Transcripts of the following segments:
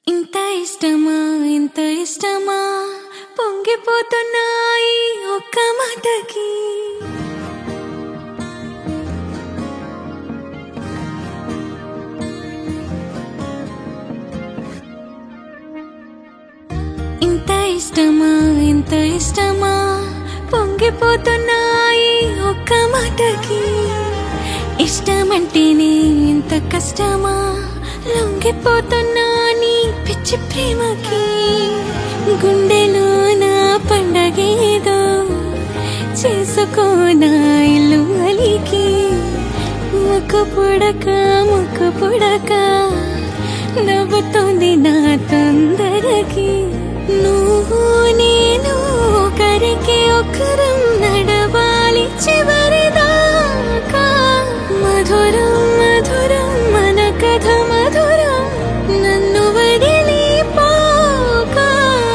ఇంత ఇష్టమా ఇంత ఇష్టమా పొంగిపోతున్నాయి ఒక్క మాటకి ఇంత ఇష్టమా ఇంత ఇష్టమా పొంగిపోతున్నాయి ఒక్క మాటకి ఇష్టమంటేనే ఇంత కష్టమా లొంగిపోతున్నా నీ పిచ్చి ప్రేమకి గుండెలో నా పండగేదో చేసుకోనా ఇల్లు అలికి ముక్క పుడక ముక్క పుడక నవ్వుతోంది నా తొందరకి నువ్వు నేను ఒకరికి ఒకరం నడవాలి చివరిదాకా మధురం మధురం మన కథ మధురం నన్ను వదిలి పోకా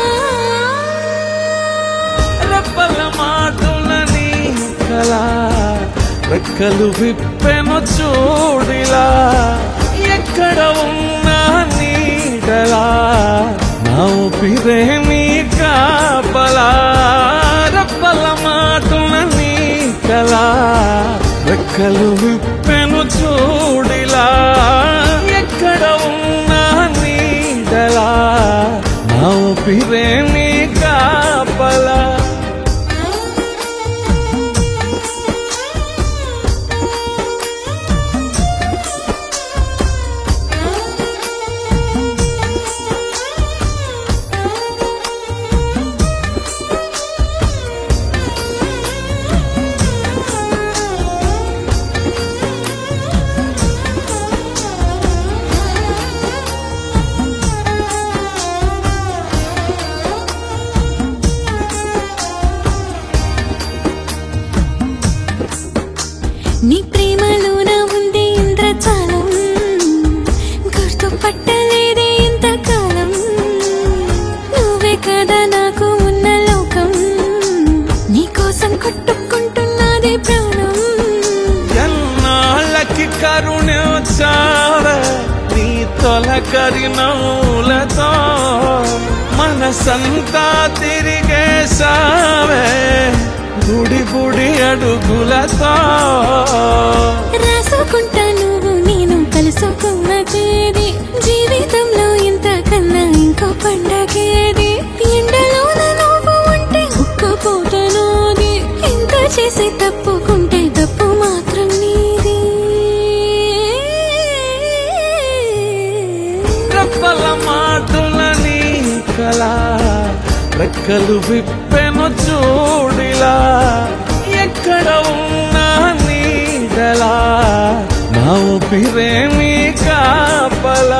రెప్పల మాటలని కళ రెక్కలు విప్పెను చూడిలా ఎక్కడ ఉన్నా నీడలా నా ఊపిరే నీ కాపలా రెప్పల మాటలని కళ రెక్కలు విప్పెను చూడిలా ఎక్కడ ఉన్నా నీడలా నా ఊపిరే నీ కాపలా నీ ప్రేమలోన ఉంది ఇంద్రజాలం గుర్తు పట్టలేదే ఇంతకాలం నువ్వే కదా నాకు ఉన్న లోకం నీ కోసం కొట్టుకుంటున్నది ప్రాణం ఎన్నాళ్ళకి కరుణించావే నీ తొలకరి నవ్వులతో మనసంతా తిరిగేసావే గుడి గుడి అడుగులతో రాసుకుంటా నువ్వు నేను కలుసుకున్న తేదీ జీవితంలో ఇంతకన్నా ఇంకో పండగేది ఎండలోన నువ్వు ఉంటే ఉక్కపోతనోది ఇంత చేసి తప్పుకుంటే తప్పు మాత్రం నీది రెప్పల మాటలని కళ రెక్కలు విప్పెను చూడిలా ఎక్కడ ఉన్నా నీడలా నా ఊపిరే నీ కాపలా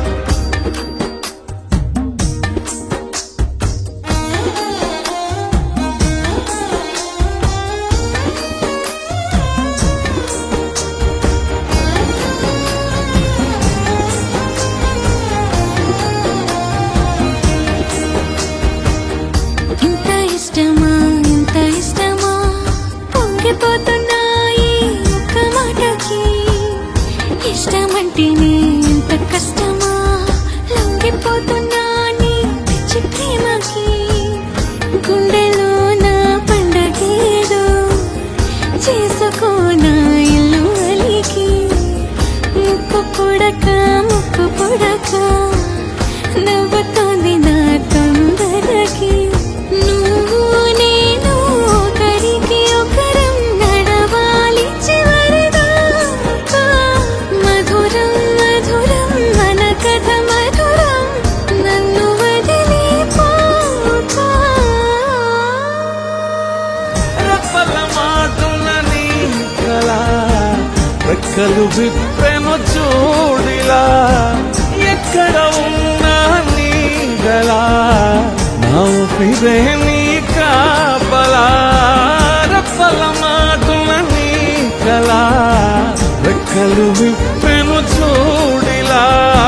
ఇంత ఇష్టమా ఇంత ఇష్టమా పొంగిపోతున్నాయి ఒక్క మాటకి ఇష్టమంటేనే ఇంత కష్టమా లొంగిపోతున్నా నీ పిచ్చి ప్రేమకి గుండెలో నా పండగేదో చేసుకోనా ఇల్లు అలికి ముక్కు పుడక ముక్కు పుడక నవ్వుతోంది నా తొందరకి నువ్వు నేను ఒకరికి ఒకరం నడవాలి చివరిదాకా మధురం మధురం మన కథ మధురం నన్ను వదిలి పోకా రెప్పల మాటలని కళ రెక్కలు విప్పెను చూడిలా ఎక్కడ ఉన్నా నీడలా నా ఊపిరే నీ కాపలా రెప్పల మాటలని కళ రెక్కలు విప్పెను చూడిలా